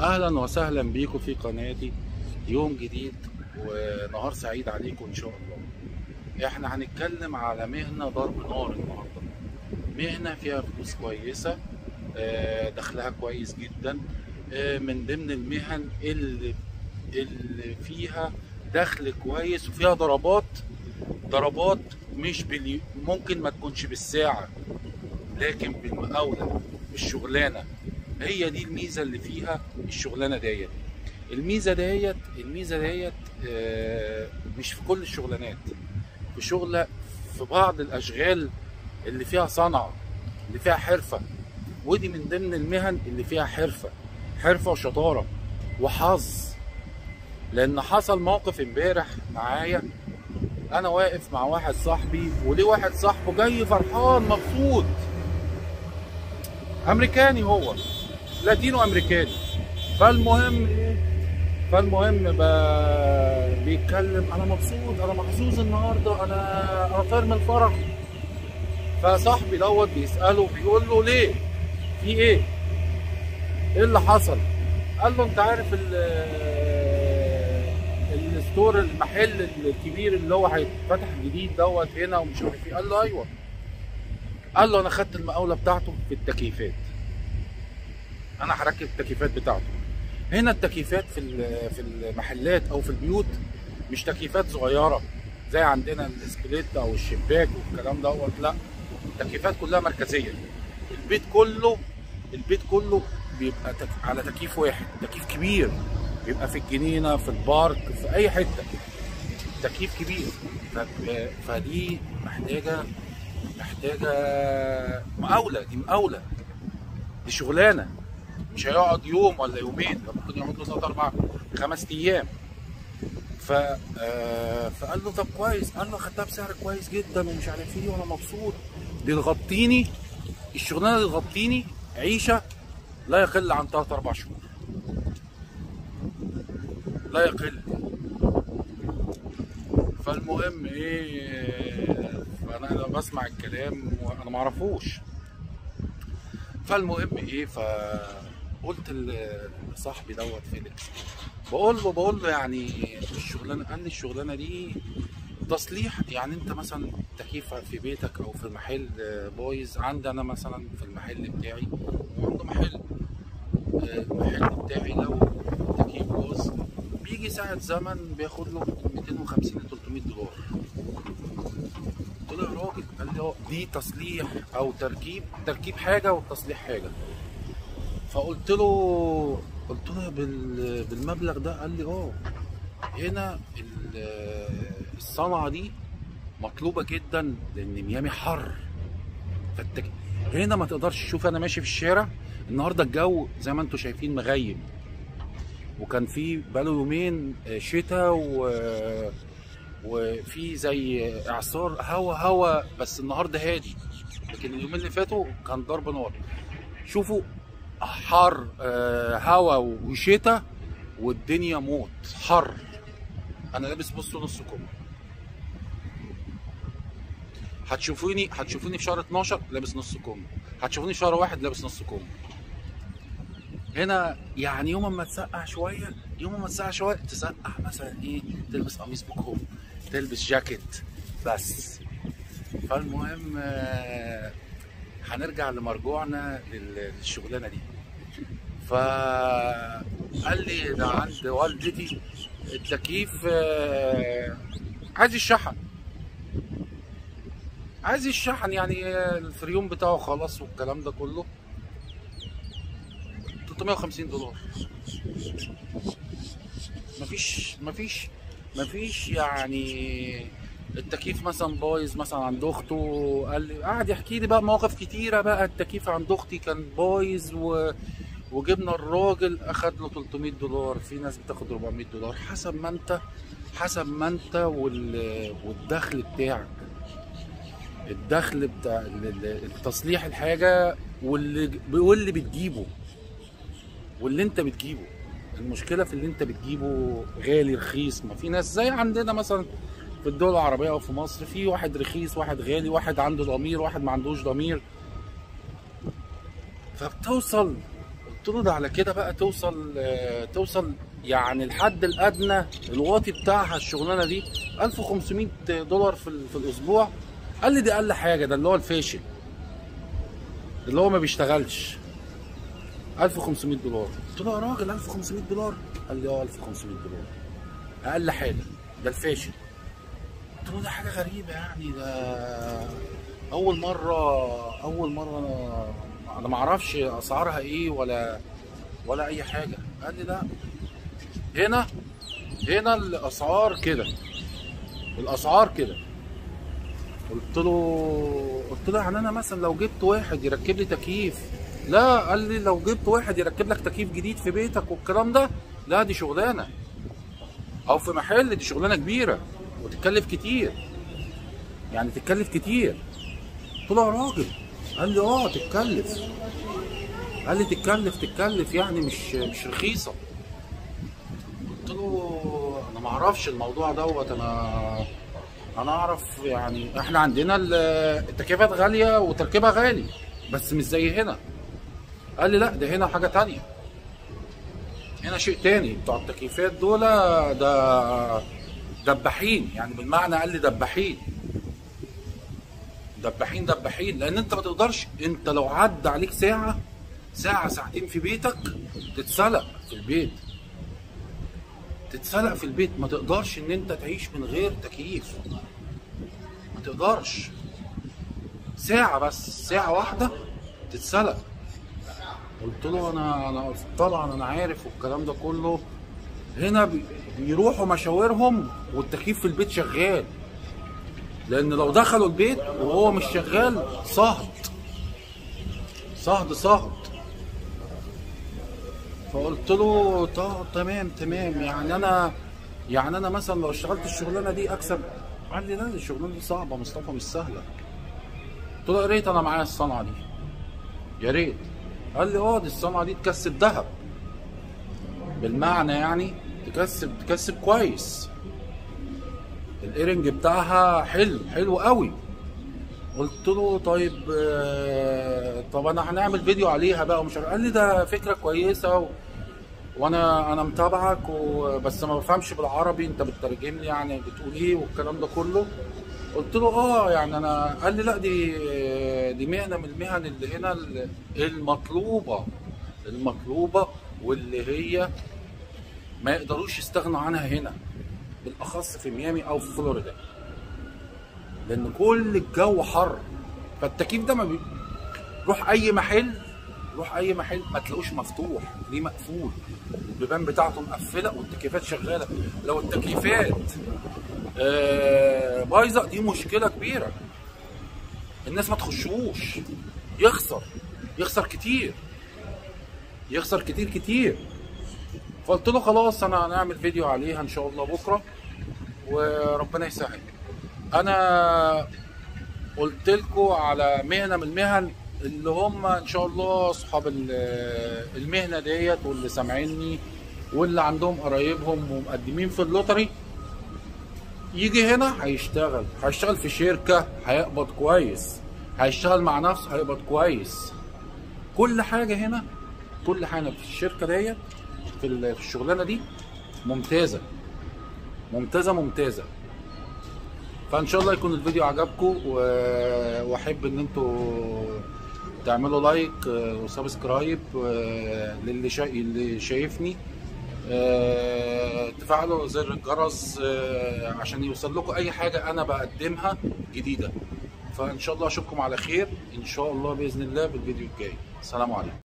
اهلا وسهلا بيكم في قناتي يوم جديد ونهار سعيد عليكم ان شاء الله احنا هنتكلم على مهنة ضرب نار النهارده مهنة فيها فلوس كويسة آه، دخلها كويس جدا آه، من ضمن المهن اللي اللي فيها دخل كويس وفيها ضربات ضربات مش بالي... ممكن ما تكونش بالساعة لكن بالمقاولة بالشغلانة هي دي الميزة اللي فيها الشغلانة ديت الميزة ديت الميزة ديت آه، مش في كل الشغلانات في شغلة في بعض الأشغال اللي فيها صنعة اللي فيها حرفة ودي من ضمن المهن اللي فيها حرفة حرفة وشطارة وحظ لأن حصل موقف امبارح معايا أنا واقف مع واحد صاحبي وليه واحد صاحبه جاي فرحان مبسوط أمريكاني هو لاتينو أمريكاني فالمهم إيه فالمهم ب- بيتكلم انا مبسوط انا محظوظ النهارده انا انا طاير من الفرح فصاحبي دوت بيساله بيقول له ليه في ايه ايه اللي حصل قال له انت عارف ال الستور المحل الكبير اللي هو هيتفتح جديد دوت هنا ومش عارف ايه قال له ايوه قال له انا خدت المقاوله بتاعته في التكييفات انا هركب التكييفات بتاعته هنا التكييفات في ال- في المحلات او في البيوت مش تكييفات صغيره زي عندنا السبليت او الشباك والكلام دوت لا التكييفات كلها مركزيه البيت كله البيت كله بيبقى تك... على تكييف واحد تكييف كبير بيبقى في الجنينه في البارك في اي حته تكييف كبير ف... فدي محتاجه محتاجه مقاوله دي مقاوله دي شغلانه مش هيقعد يوم ولا يومين ده ممكن يقعد له ثلاث اربع خمس ايام ف آه، فقال له طب كويس قال له خدتها بسعر كويس جدا ومش عارف ايه وانا مبسوط دي تغطيني الشغلانه دي تغطيني عيشه لا يقل عن ثلاث اربع شهور لا يقل فالمهم ايه فانا أنا بسمع الكلام وانا ما اعرفوش فالمهم ايه فقلت ل- لصاحبي دوت فيليكس بقول له بقول له يعني الشغلانه قال لي الشغلانه دي تصليح يعني انت مثلا تكييف في بيتك او في محل بايظ عندي انا مثلا في المحل بتاعي وعنده محل آه، المحل بتاعي لو تكييف باظ بيجي ساعة زمن بياخد له 250 ل 300 دولار قلت له يا راجل قال لي اه دي تصليح او تركيب تركيب حاجه وتصليح حاجه فقلت له قلت له بال... بالمبلغ ده قال لي اه هنا ال- الصنعه دي مطلوبه جدا لان ميامي حر فالتك... هنا ما تقدرش تشوف انا ماشي في الشارع النهارده الجو زي ما انتم شايفين مغيم وكان في بقاله يومين شتاء و وفي زي اعصار هوا هوا بس النهارده هادي لكن اليومين اللي فاتوا كان ضرب نار شوفوا حر آه، هوا وشتاء والدنيا موت حر انا لابس بصوا نص كم هتشوفوني هتشوفوني في شهر 12 لابس نص كم هتشوفوني في شهر واحد لابس نص كم هنا يعني يوم ما تسقع شويه يوم ما تسقع شويه تسقع مثلا ايه تلبس قميص بكم تلبس جاكيت بس فالمهم آه، هنرجع لمرجوعنا لل- للشغلانه دي فقال لي ده عند والدتي التكييف آه، عايز الشحن عايز الشحن يعني آه، الفريون بتاعه خلاص والكلام ده كله 350 دولار مفيش مفيش مفيش يعني التكييف مثلا بايظ مثلا عند اخته قال لي قعد يحكي لي بقى مواقف كتيره بقى التكييف عند اختي كان بايظ و... وجبنا الراجل اخد له 300 دولار في ناس بتاخد 400 دولار حسب ما انت حسب ما انت وال... والدخل بتاعك الدخل بتاع ال- ال- التصليح الحاجه واللي واللي بتجيبه واللي انت بتجيبه المشكله في اللي انت بتجيبه غالي رخيص ما في ناس زي عندنا مثلا في الدول العربيه او في مصر في واحد رخيص واحد غالي واحد عنده ضمير واحد ما عندوش ضمير فبتوصل قلت له ده على كده بقى توصل آه، توصل يعني الحد الادنى الواطي بتاعها الشغلانه دي 1500 دولار في, ال- في الاسبوع قال لي دي اقل حاجه ده اللي هو الفاشل اللي هو ما بيشتغلش 1500 دولار قلت له يا راجل 1500 دولار قال لي اه 1500 دولار اقل حاجه ده الفاشل قلت له ده حاجه غريبه يعني ده اول مره اول مره انا انا ما اعرفش اسعارها ايه ولا ولا اي حاجه قال لي لا هنا هنا الاسعار كده الاسعار كده قلت له قلت له يعني انا مثلا لو جبت واحد يركب لي تكييف لا قال لي لو جبت واحد يركب لك تكييف جديد في بيتك والكلام ده لا دي شغلانه او في محل دي شغلانه كبيره وتتكلف كتير يعني تتكلف كتير قلت له يا راجل قال لي اه تتكلف قال لي تتكلف تتكلف يعني مش مش رخيصه قلت له انا ما اعرفش الموضوع دوت انا انا اعرف يعني احنا عندنا ال- التكييفات غاليه وتركيبها غالي بس مش زي هنا قال لي لا ده هنا حاجه تانية هنا شيء تاني بتوع التكييفات دول ده دباحين يعني بالمعنى قال لي دباحين دباحين دباحين لان انت ما تقدرش انت لو عدى عليك ساعه ساعه ساعتين في بيتك تتسلق في البيت تتسلق في البيت ما تقدرش ان انت تعيش من غير تكييف ما تقدرش ساعة بس ساعة واحدة تتسلق قلت له انا انا طبعا انا عارف والكلام ده كله هنا بي- بيروحوا مشاورهم والتكييف في البيت شغال لان لو دخلوا البيت وهو مش شغال صهد صهد صهد فقلت له طب تمام تمام يعني انا يعني انا مثلا لو اشتغلت الشغلانه دي اكسب قال لي لا دي الشغلانه دي صعبه مصطفى مش سهله قلت له يا ريت انا معايا الصنعه دي يا ريت قال لي اه دي الصنعه دي تكسب ذهب بالمعنى يعني تكسب تكسب كويس الايرنج بتاعها حلو حلو قوي قلت له طيب آه، طب انا هنعمل فيديو عليها بقى ومش عارف قال لي ده فكره كويسه و... وانا انا متابعك و... بس ما بفهمش بالعربي انت بتترجم لي يعني بتقول ايه والكلام ده كله قلت له اه يعني انا قال لي لا دي دي مهنه من المهن اللي هنا ال- المطلوبه المطلوبه واللي هي ما يقدروش يستغنوا عنها هنا بالاخص في ميامي او في فلوريدا لان كل الجو حر فالتكييف ده ما بي... روح اي محل روح اي محل ما تلاقوش مفتوح ليه مقفول البيبان بتاعته مقفله والتكييفات شغاله لو التكييفات آه، بايظه دي مشكله كبيره الناس ما تخشوش يخسر يخسر كتير يخسر كتير كتير فقلت له خلاص انا هنعمل فيديو عليها ان شاء الله بكره وربنا يسهل انا قلت لكم على مهنه من المهن اللي هم ان شاء الله اصحاب ال- المهنه ديت واللي سامعيني واللي عندهم قرايبهم ومقدمين في اللوتري يجي هنا هيشتغل هيشتغل في شركه هيقبض كويس هيشتغل مع نفسه هيقبض كويس كل حاجه هنا كل حاجه في الشركه ديت في ال- في الشغلانه دي ممتازه ممتازه ممتازه فان شاء الله يكون الفيديو عجبكم و- واحب ان انتوا تعملوا لايك آه، وسبسكرايب آه، للي شا... اللي شايفني آه، تفعلوا زر الجرس آه، عشان يوصل لكم اي حاجه انا بقدمها جديده فان شاء الله اشوفكم على خير ان شاء الله باذن الله بالفيديو الجاي السلام عليكم